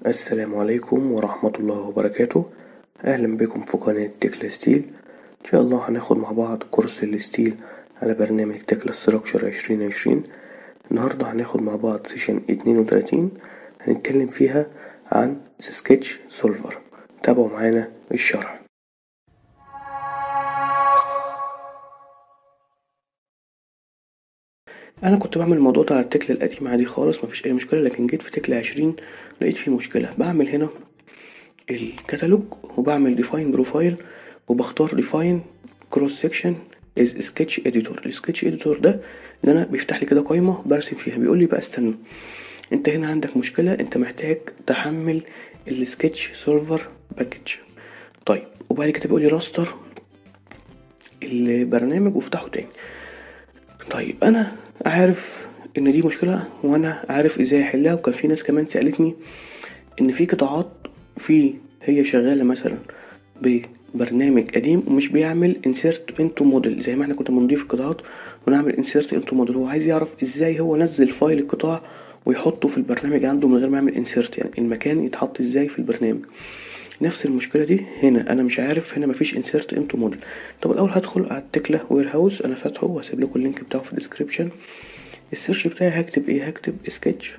السلام عليكم ورحمة الله وبركاته أهلا بكم في قناة تكلا ستيل إن شاء الله هناخد مع بعض كورس الستيل على برنامج تكلا ستراكشر عشرين عشرين النهاردة هناخد مع بعض سيشن اتنين وتلاتين هنتكلم فيها عن سكتش سولفر تابعوا معانا الشرح انا كنت بعمل الموضوع ده على التكله القديمه عادي خالص مفيش اي مشكله لكن جيت في تكله عشرين لقيت فيه مشكله بعمل هنا الكتالوج وبعمل ديفاين بروفايل وبختار ديفاين كروس سيكشن از سكتش اديتور السكتش اديتور ده ان انا بيفتح لي كده قايمه برسم فيها بيقول لي بقى استنى انت هنا عندك مشكله انت محتاج تحمل السكتش سولفر باكج طيب وبعد كده بيقول لي راستر البرنامج وافتحه تاني طيب انا عارف ان دي مشكله وانا عارف ازاي احلها وكان في ناس كمان سالتني ان في قطاعات في هي شغاله مثلا ببرنامج قديم ومش بيعمل انسيرت انتو موديل زي ما احنا كنا بنضيف القطاعات ونعمل انسيرت انتو موديل هو عايز يعرف ازاي هو نزل فايل القطاع ويحطه في البرنامج عنده من غير ما يعمل انسيرت يعني المكان يتحط ازاي في البرنامج نفس المشكله دي هنا انا مش عارف هنا مفيش انسيرت انتو موديل طب الاول هدخل على التكلا وير هاوس انا فاتحه وهسيب لكم اللينك بتاعه في الديسكريبشن السيرش بتاعي هكتب ايه هكتب سكتش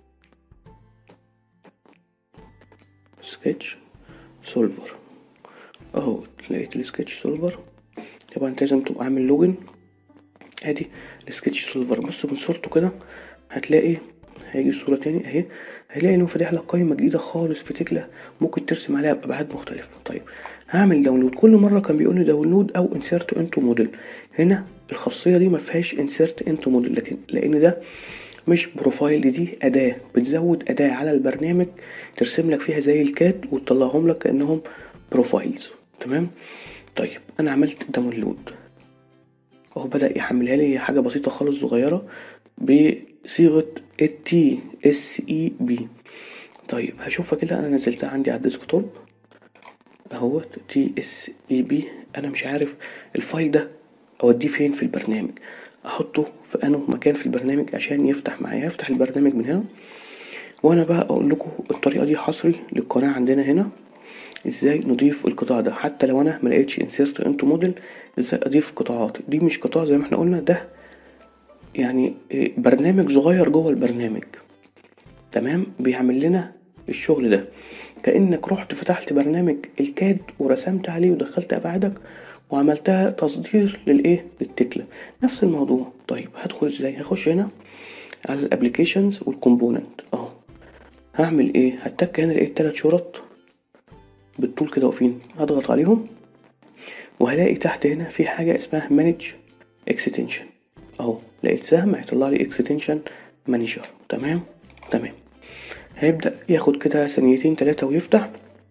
سكتش سولفر اهو لقيت السكتش سولفر طبعا انت لازم تبقى عامل لوجن ادي السكتش سولفر بص من صورته كده هتلاقي هيجي الصورة تاني اهي هلاقي انه فاتح لك قايمة جديدة خالص في تكلة ممكن ترسم عليها بأبعاد مختلفة طيب هعمل داونلود كل مرة كان بيقول لي داونلود او انسيرت انتو موديل هنا الخاصية دي ما فيهاش انسيرت انتو موديل لكن لان ده مش بروفايل دي أداة بتزود أداة على البرنامج ترسم لك فيها زي الكاد وتطلعهم لك كأنهم بروفايلز تمام طيب أنا عملت داونلود اهو بدأ يحملها لي حاجة بسيطة خالص صغيرة بصيغة التي اس اي بي طيب هشوفها كده انا نزلتها عندي على الديسكتوب اهو تي اس اي بي انا مش عارف الفايل ده اوديه فين في البرنامج احطه في انه مكان في البرنامج عشان يفتح معايا يفتح البرنامج من هنا وانا بقى اقول لكم الطريقه دي حصري للقناه عندنا هنا ازاي نضيف القطاع ده حتى لو انا ما لقيتش انسيرت انتو موديل ازاي اضيف قطاعات دي مش قطاع زي ما احنا قلنا ده يعني برنامج صغير جوه البرنامج تمام بيعمل لنا الشغل ده كانك رحت فتحت برنامج الكاد ورسمت عليه ودخلت ابعادك وعملتها تصدير للايه للتكله نفس الموضوع طيب هدخل ازاي هخش هنا على الابليكيشنز والكومبوننت اهو هعمل ايه هتك هنا لقيت تلات شرط بالطول كده واقفين هضغط عليهم وهلاقي تحت هنا في حاجه اسمها مانج اكستنشن اهو لقيت سهم هيطلع لي اكستنشن مانجر تمام تمام هيبدا ياخد كده ثانيتين تلاتة ويفتح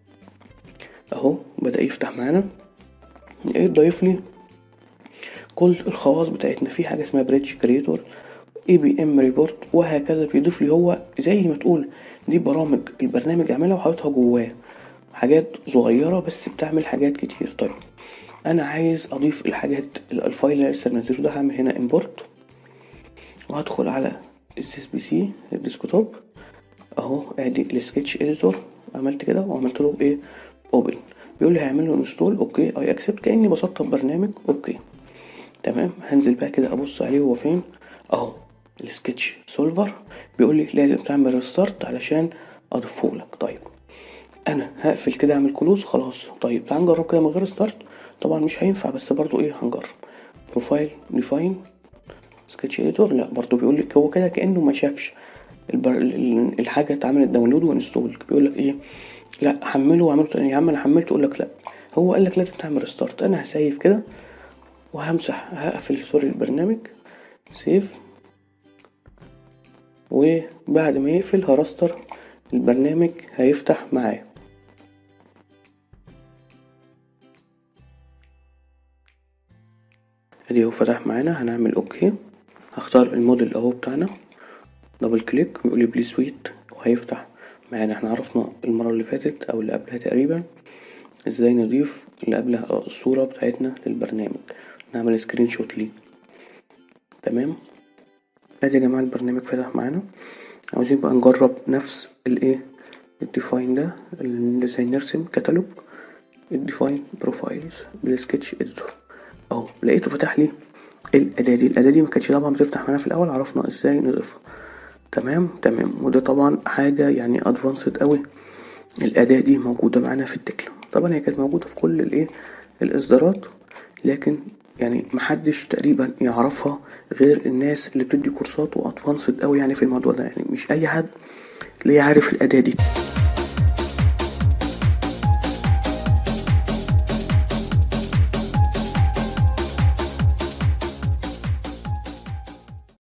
اهو بدا يفتح معانا لقيت ضايف لي كل الخواص بتاعتنا في حاجه اسمها بريدج كريتور اي بي ام ريبورت وهكذا بيضيف لي هو زي ما تقول دي برامج البرنامج عاملها وحاططها جواه حاجات صغيره بس بتعمل حاجات كتير طيب انا عايز اضيف الحاجات الفايل اللي لسه منزله ده هعمل هنا امبورت وهدخل على اس بي سي الديسكتوب اهو ادي السكتش اديتور عملت كده وعملت له ايه اوبن بيقول لي هيعمل له انستول اوكي اي اكسبت كاني بسطب برنامج اوكي تمام هنزل بقى كده ابص عليه هو فين اهو السكتش سولفر بيقول لي لازم تعمل ريستارت علشان اضيفه لك طيب انا هقفل كده اعمل كلوز خلاص طيب تعال نجرب كده من غير ستارت طبعا مش هينفع بس برضو ايه هنجرب بروفايل ديفاين سكتش اديتور لا برضو بيقول لك هو كده كانه ما شافش البر... الحاجه اتعملت داونلود وانستول بيقول لك ايه لا حمله واعمله تاني يا عم انا حملته يقول لك لا هو قال لك لازم تعمل ريستارت انا هسيف كده وهمسح هقفل سوري البرنامج سيف وبعد ما يقفل هرستر البرنامج هيفتح معايا ادي هو فتح معانا هنعمل اوكي هختار الموديل اهو بتاعنا دبل كليك بيقول لي بليز ويت وهيفتح معانا احنا عرفنا المره اللي فاتت او اللي قبلها تقريبا ازاي نضيف اللي قبلها الصوره بتاعتنا للبرنامج نعمل سكرين شوت ليه تمام ادي يا جماعه البرنامج فتح معانا عاوزين بقى نجرب نفس الايه الديفاين ده اللي زي نرسم كتالوج الديفاين بروفايلز بالسكتش اديتور اهو لقيته فتح لي الاداة دي الاداة دي ما كانتش طبعا بتفتح معانا في الاول عرفنا ازاي نضيفها تمام تمام وده طبعا حاجة يعني ادفانسد قوي الاداة دي موجودة معانا في التكلا طبعا هي كانت موجودة في كل الايه الاصدارات لكن يعني محدش تقريبا يعرفها غير الناس اللي بتدي كورسات وادفانسد قوي يعني في الموضوع ده يعني مش اي حد تلاقيه عارف الاداة دي